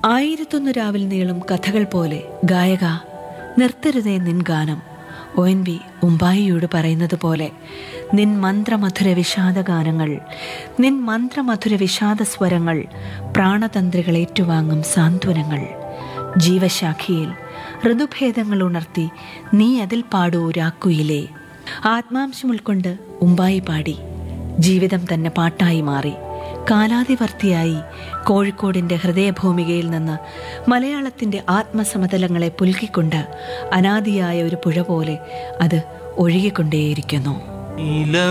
ആയിരത്തൊന്ന് രാവിൽ നീളും കഥകൾ പോലെ ഗായക നിർത്തരുതേ നിൻ ഗാനം ഒ എൻ വി ഉമ്പായിയോട് പറയുന്നത് പോലെ നിൻ മന്ത്രമധുര വിഷാദ ഗാനങ്ങൾ നിൻ മന്ത്രമധുര വിഷാദ സ്വരങ്ങൾ പ്രാണതന്ത്രികൾ ഏറ്റുവാങ്ങും സാന്ത്വനങ്ങൾ ജീവശാഖിയിൽ ഋതുഭേദങ്ങൾ ഉണർത്തി നീ അതിൽ പാടൂ രാക്കുയിലേ ആത്മാംശം ഉൾക്കൊണ്ട് ഉമ്പായി പാടി ജീവിതം തന്നെ പാട്ടായി മാറി കാലാതിവർത്തിയായി കോഴിക്കോടിൻ്റെ ഹൃദയഭൂമികയിൽ നിന്ന് മലയാളത്തിൻ്റെ ആത്മസമതലങ്ങളെ പുൽകിക്കൊണ്ട് അനാദിയായ ഒരു പുഴ പോലെ അത് ഒഴുകിക്കൊണ്ടേയിരിക്കുന്നു നീല